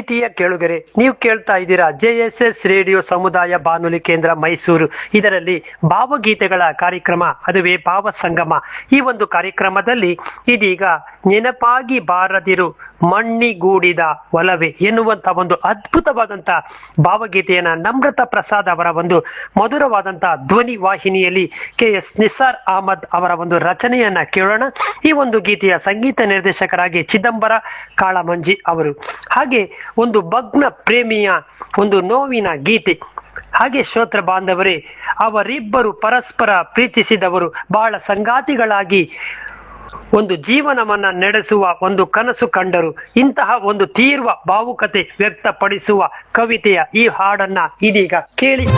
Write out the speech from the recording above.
ಪ್ರೀತಿಯ ಕೇಳುಗರೆ ನೀವು ಕೇಳ್ತಾ ಇದ್ದೀರಾ ಜೆ ಎಸ್ ಎಸ್ ರೇಡಿಯೋ ಸಮುದಾಯ ಬಾನುಲಿ ಕೇಂದ್ರ ಮೈಸೂರು ಇದರಲ್ಲಿ ಭಾವಗೀತೆಗಳ ಕಾರ್ಯಕ್ರಮ ಅದುವೇ ಭಾವ ಸಂಗಮ ಈ ಒಂದು ಕಾರ್ಯಕ್ರಮದಲ್ಲಿ ಇದೀಗ ನೆನಪಾಗಿ ಬಾರದಿರು ಮಣ್ಣಿಗೂಡಿದ ಒಲವೆ ಎನ್ನುವಂತ ಒಂದು ಅದ್ಭುತವಾದಂತ ಭಾವಗೀತೆಯನ್ನ ನಮ್ರತ ಪ್ರಸಾದ್ ಅವರ ಒಂದು ಮಧುರವಾದಂತ ಧ್ವನಿ ವಾಹಿನಿಯಲ್ಲಿ ಕೆ ಎಸ್ ನಿಸಾರ್ ಅಹಮದ್ ಅವರ ಒಂದು ರಚನೆಯನ್ನ ಕೇಳೋಣ ಈ ಒಂದು ಗೀತೆಯ ಸಂಗೀತ ನಿರ್ದೇಶಕರಾಗಿ ಚಿದಂಬರ ಕಾಳಮಂಜಿ ಅವರು ಹಾಗೆ ಒಂದು ಭಗ್ನ ಪ್ರೇಮಿಯ ಒಂದು ನೋವಿನ ಗೀತೆ ಹಾಗೆ ಶ್ರೋತ್ರ ಬಾಂಧವರೇ ಅವರಿಬ್ಬರು ಪರಸ್ಪರ ಪ್ರೀತಿಸಿದವರು ಬಹಳ ಸಂಗಾತಿಗಳಾಗಿ ಒಂದು ಜೀವನವನ್ನ ನಡೆಸುವ ಒಂದು ಕನಸು ಕಂಡರು ಇಂತಹ ಒಂದು ತೀರ್ವ ಭಾವುಕತೆ ವ್ಯಕ್ತಪಡಿಸುವ ಕವಿತೆಯ ಈ ಹಾಡನ್ನ ಇದೀಗ ಕೇಳಿ